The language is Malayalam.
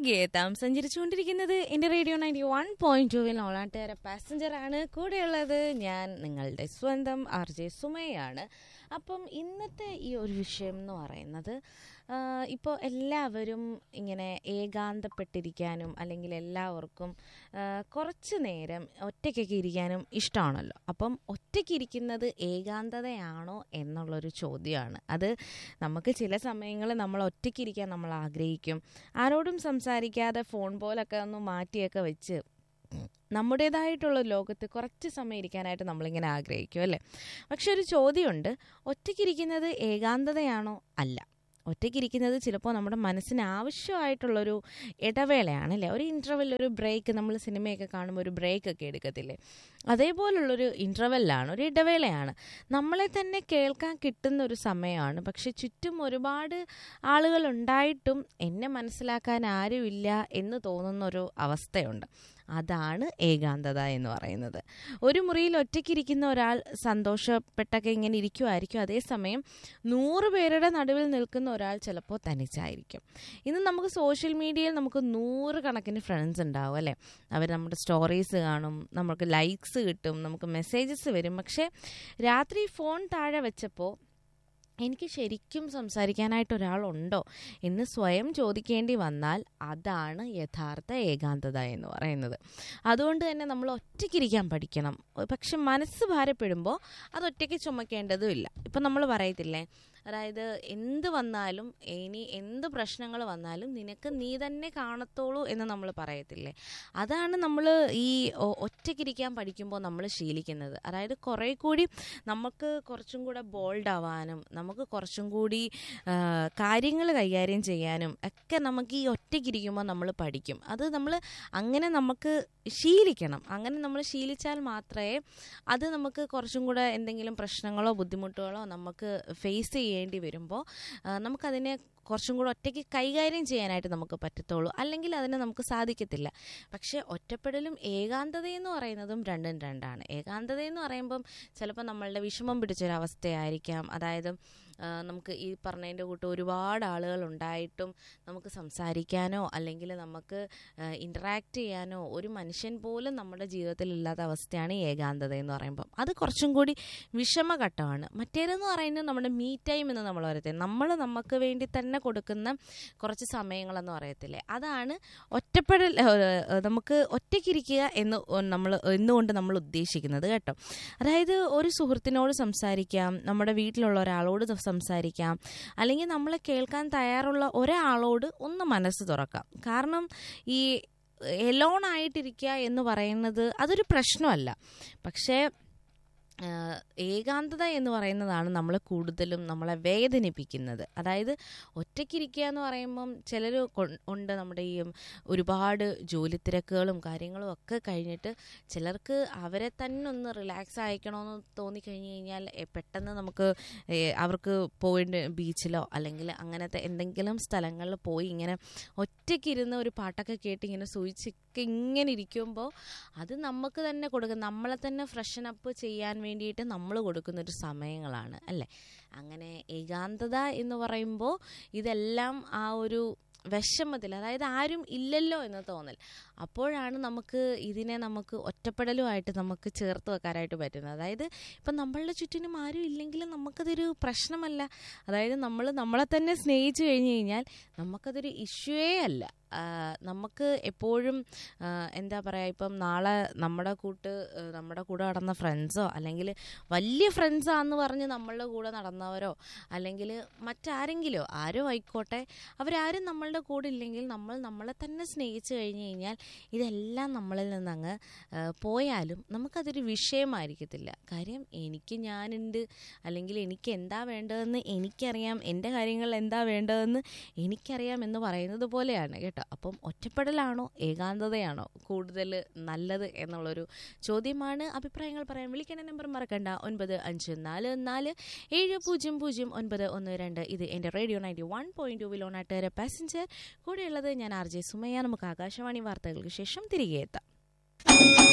തിരികെ എത്താം സഞ്ചരിച്ചുകൊണ്ടിരിക്കുന്നത് എൻ്റെ റേഡിയോ നയൻറ്റി വൺ പോയിന്റ് ടുവിൽ ഓളാട്ടുകാര പാസഞ്ചറാണ് കൂടെയുള്ളത് ഞാൻ നിങ്ങളുടെ സ്വന്തം ആർ ജെ സുമയാണ് അപ്പം ഇന്നത്തെ ഈ ഒരു വിഷയം എന്ന് പറയുന്നത് ഇപ്പോൾ എല്ലാവരും ഇങ്ങനെ ഏകാന്തപ്പെട്ടിരിക്കാനും അല്ലെങ്കിൽ എല്ലാവർക്കും ആ, കുറച്ച് നേരം ഒറ്റയ്ക്കൊക്കെ ഇരിക്കാനും ഇഷ്ടമാണല്ലോ അപ്പം ഒറ്റയ്ക്കിരിക്കുന്നത് ഏകാന്തതയാണോ എന്നുള്ളൊരു ചോദ്യമാണ് അത് നമുക്ക് ചില സമയങ്ങളിൽ നമ്മൾ ഒറ്റയ്ക്കിരിക്കാൻ നമ്മൾ ആഗ്രഹിക്കും ആരോടും സംസാരിക്കാതെ ഫോൺ പോലൊക്കെ ഒന്ന് മാറ്റിയൊക്കെ വെച്ച് നമ്മുടേതായിട്ടുള്ള ലോകത്ത് കുറച്ച് സമയം ഇരിക്കാനായിട്ട് നമ്മളിങ്ങനെ ആഗ്രഹിക്കും അല്ലേ പക്ഷെ ഒരു ചോദ്യമുണ്ട് ഒറ്റയ്ക്കിരിക്കുന്നത് ഏകാന്തതയാണോ അല്ല ഒറ്റയ്ക്കിരിക്കുന്നത് ചിലപ്പോൾ നമ്മുടെ മനസ്സിന് ആവശ്യമായിട്ടുള്ളൊരു ഇടവേളയാണ് അല്ലേ ഒരു ഇൻ്റർവെൽ ഒരു ബ്രേക്ക് നമ്മൾ സിനിമയൊക്കെ കാണുമ്പോൾ ഒരു ബ്രേക്ക് ഒക്കെ എടുക്കത്തില്ലേ അതേപോലുള്ളൊരു ഇൻ്റർവെല്ലാണ് ഒരു ഇടവേളയാണ് നമ്മളെ തന്നെ കേൾക്കാൻ കിട്ടുന്ന ഒരു സമയമാണ് പക്ഷെ ചുറ്റും ഒരുപാട് ആളുകൾ ഉണ്ടായിട്ടും എന്നെ മനസ്സിലാക്കാൻ ആരുമില്ല എന്ന് തോന്നുന്ന ഒരു അവസ്ഥയുണ്ട് അതാണ് ഏകാന്തത എന്ന് പറയുന്നത് ഒരു മുറിയിൽ ഒറ്റയ്ക്കിരിക്കുന്ന ഒരാൾ സന്തോഷപ്പെട്ടൊക്കെ ഇങ്ങനെ ഇരിക്കുമായിരിക്കും അതേസമയം നൂറ് പേരുടെ നടുവിൽ നിൽക്കുന്ന ഒരാൾ ചിലപ്പോൾ തനിച്ചായിരിക്കും ഇന്ന് നമുക്ക് സോഷ്യൽ മീഡിയയിൽ നമുക്ക് നൂറ് കണക്കിന് ഫ്രണ്ട്സ് ഉണ്ടാവും അല്ലേ അവർ നമ്മുടെ സ്റ്റോറീസ് കാണും നമുക്ക് ലൈക്സ് കിട്ടും നമുക്ക് മെസ്സേജസ് വരും പക്ഷേ രാത്രി ഫോൺ താഴെ വെച്ചപ്പോൾ എനിക്ക് ശരിക്കും സംസാരിക്കാനായിട്ട് ഒരാളുണ്ടോ എന്ന് സ്വയം ചോദിക്കേണ്ടി വന്നാൽ അതാണ് യഥാർത്ഥ ഏകാന്തത എന്ന് പറയുന്നത് അതുകൊണ്ട് തന്നെ നമ്മൾ ഒറ്റയ്ക്കിരിക്കാൻ പഠിക്കണം പക്ഷെ മനസ്സ് ഭാരപ്പെടുമ്പോൾ അത് ഒറ്റയ്ക്ക് ചുമക്കേണ്ടതും ഇല്ല ഇപ്പം നമ്മൾ പറയത്തില്ലേ അതായത് എന്ത് വന്നാലും ഇനി എന്ത് പ്രശ്നങ്ങൾ വന്നാലും നിനക്ക് നീ തന്നെ കാണത്തോളൂ എന്ന് നമ്മൾ പറയത്തില്ലേ അതാണ് നമ്മൾ ഈ ഒ- ഒറ്റയ്ക്കിരിക്കാൻ പഠിക്കുമ്പോൾ നമ്മൾ ശീലിക്കുന്നത് അതായത് കുറേ കൂടി നമുക്ക് കുറച്ചും കൂടെ ബോൾഡ് ആവാനും നമുക്ക് കുറച്ചും കൂടി കാര്യങ്ങൾ കൈകാര്യം ചെയ്യാനും ഒക്കെ നമുക്ക് ഈ ഒറ്റയ്ക്കിരിക്കുമ്പോൾ നമ്മൾ പഠിക്കും അത് നമ്മൾ അങ്ങനെ നമുക്ക് ശീലിക്കണം അങ്ങനെ നമ്മൾ ശീലിച്ചാൽ മാത്രമേ അത് നമുക്ക് കുറച്ചും കൂടെ എന്തെങ്കിലും പ്രശ്നങ്ങളോ ബുദ്ധിമുട്ടുകളോ നമുക്ക് ഫേസ് ചെയ്യേണ്ടി വരുമ്പോൾ ആ, നമുക്കതിനെ കുറച്ചും കൂടെ ഒറ്റയ്ക്ക് കൈകാര്യം ചെയ്യാനായിട്ട് നമുക്ക് പറ്റത്തുള്ളൂ അല്ലെങ്കിൽ അതിന് നമുക്ക് സാധിക്കത്തില്ല പക്ഷേ ഒറ്റപ്പെടലും ഏകാന്തതയെന്ന് പറയുന്നതും രണ്ടും രണ്ടാണ് ഏകാന്തതയെന്ന് പറയുമ്പം ചിലപ്പോൾ നമ്മളുടെ വിഷമം പിടിച്ചൊരവസ്ഥയായിരിക്കാം അതായത് ആ, നമുക്ക് ഈ പറഞ്ഞതിൻ്റെ കൂട്ട് ഒരുപാട് ആളുകൾ ഉണ്ടായിട്ടും നമുക്ക് സംസാരിക്കാനോ അല്ലെങ്കിൽ നമുക്ക് ഇൻറ്ററാക്ട് ചെയ്യാനോ ഒരു മനുഷ്യൻ പോലും നമ്മുടെ ജീവിതത്തിൽ ഇല്ലാത്ത അവസ്ഥയാണ് ഈ ഏകാന്തത എന്ന് പറയുമ്പം അത് കുറച്ചും കൂടി വിഷമഘട്ടമാണ് മറ്റേതെന്ന് പറയുന്നത് നമ്മുടെ മീ ടൈം എന്ന് നമ്മൾ പറയത്തില്ല നമ്മൾ നമുക്ക് വേണ്ടി തന്നെ കൊടുക്കുന്ന കുറച്ച് സമയങ്ങളെന്ന് പറയത്തില്ലേ അതാണ് ഒറ്റപ്പെടൽ ഏഹ്, ഏഹ്, നമുക്ക് ഒറ്റയ്ക്കിരിക്കുക എന്ന് നമ്മൾ എന്നുകൊണ്ട് നമ്മൾ ഉദ്ദേശിക്കുന്നത് കേട്ടോ അതായത് ഒരു സുഹൃത്തിനോട് സംസാരിക്കാം നമ്മുടെ വീട്ടിലുള്ള ഒരാളോട് ത- സംസാരിക്കാം അല്ലെങ്കിൽ നമ്മളെ കേൾക്കാൻ തയ്യാറുള്ള ഒരാളോട് ഒന്ന് മനസ്സ് തുറക്കാം കാരണം ഈ എലോൺ ആയിട്ടിരിക്കുക എന്ന് പറയുന്നത് അതൊരു പ്രശ്നമല്ല പക്ഷേ ആഹ് ഏകാന്തത എന്ന് പറയുന്നതാണ് നമ്മളെ കൂടുതലും നമ്മളെ വേദനിപ്പിക്കുന്നത് അതായത് ഒറ്റയ്ക്കിരിക്കുക എന്ന് പറയുമ്പം ചിലർ ഉണ്ട് നമ്മുടെ ഈ ഒരുപാട് ജോലി തിരക്കുകളും കാര്യങ്ങളും ഒക്കെ കഴിഞ്ഞിട്ട് ചിലർക്ക് അവരെ തന്നെ ഒന്ന് റിലാക്സ് ആയിക്കണമെന്ന് തോന്നിക്കഴിഞ്ഞ് കഴിഞ്ഞാൽ എ, പെട്ടെന്ന് നമുക്ക് ഏ, അവർക്ക് പോയിട്ട് ബീച്ചിലോ അല്ലെങ്കിൽ അങ്ങനത്തെ എന്തെങ്കിലും സ്ഥലങ്ങളിൽ പോയി ഇങ്ങനെ ഒറ്റയ്ക്കിരുന്ന് ഒരു പാട്ടൊക്കെ കേട്ട് ഇങ്ങനെ സൂചിച്ചൊക്കെ ഇങ്ങനെ ഇരിക്കുമ്പോൾ അത് നമുക്ക് തന്നെ കൊടുക്കും നമ്മളെ തന്നെ ഫ്രഷൻ അപ്പ് ചെയ്യാൻ വേണ്ടിയിട്ട് നമ്മൾ കൊടുക്കുന്ന ഒരു സമയങ്ങളാണ് അല്ലേ അങ്ങനെ ഏകാന്തത എന്ന് പറയുമ്പോൾ ഇതെല്ലാം ആ ഒരു വിഷമത്തിൽ അതായത് ആരും ഇല്ലല്ലോ എന്ന് തോന്നൽ അപ്പോഴാണ് നമുക്ക് ഇതിനെ നമുക്ക് ഒറ്റപ്പെടലുമായിട്ട് നമുക്ക് ചേർത്ത് വെക്കാനായിട്ട് പറ്റുന്നത് അതായത് ഇപ്പം നമ്മളുടെ ചുറ്റിനും ആരും ഇല്ലെങ്കിലും നമുക്കതൊരു പ്രശ്നമല്ല അതായത് നമ്മൾ നമ്മളെ തന്നെ സ്നേഹിച്ചു കഴിഞ്ഞ് കഴിഞ്ഞാൽ നമുക്കതൊരു ഇഷ്യൂവേ അല്ല ആ, നമുക്ക് എപ്പോഴും ആ, എന്താ പറയുക ഇപ്പം നാളെ നമ്മുടെ കൂട്ട് ആ, നമ്മുടെ കൂടെ നടന്ന ഫ്രണ്ട്സോ അല്ലെങ്കിൽ വലിയ ഫ്രണ്ട്സാന്ന് പറഞ്ഞ് നമ്മളുടെ കൂടെ നടന്നവരോ അല്ലെങ്കിൽ മറ്റാരെങ്കിലോ ആരോ ആയിക്കോട്ടെ അവരാരും നമ്മളുടെ കൂടെ ഇല്ലെങ്കിൽ നമ്മൾ നമ്മളെ തന്നെ സ്നേഹിച്ചു കഴിഞ്ഞ് കഴിഞ്ഞാൽ ഇതെല്ലാം നമ്മളിൽ നിന്നങ്ങ് ആ, പോയാലും നമുക്കതൊരു വിഷയമായിരിക്കത്തില്ല കാര്യം എനിക്ക് ഞാനുണ്ട് അല്ലെങ്കിൽ എനിക്ക് എന്താ വേണ്ടതെന്ന് എനിക്കറിയാം എൻ്റെ കാര്യങ്ങളിൽ എന്താ വേണ്ടതെന്ന് എനിക്കറിയാം എന്ന് പറയുന്നത് പോലെയാണ് കേട്ടോ അപ്പം ഒറ്റപ്പെടലാണോ ഏകാന്തതയാണോ കൂടുതൽ നല്ലത് എന്നുള്ളൊരു ചോദ്യമാണ് അഭിപ്രായങ്ങൾ പറയാൻ വിളിക്കേണ്ട നമ്പർ മറക്കണ്ട ഒൻപത് അഞ്ച് നാല് നാല് ഏഴ് പൂജ്യം പൂജ്യം ഒൻപത് ഒന്ന് രണ്ട് ഇത് എൻ്റെ radio ninety one point two വിലോണാട്ടുകാരെ പാസഞ്ചർ കൂടെയുള്ളത് ഞാൻ ആർ ജെ സുമയ്യ നമുക്ക് ആകാശവാണി വാർത്തകൾക്ക് ശേഷം തിരികെ എത്താം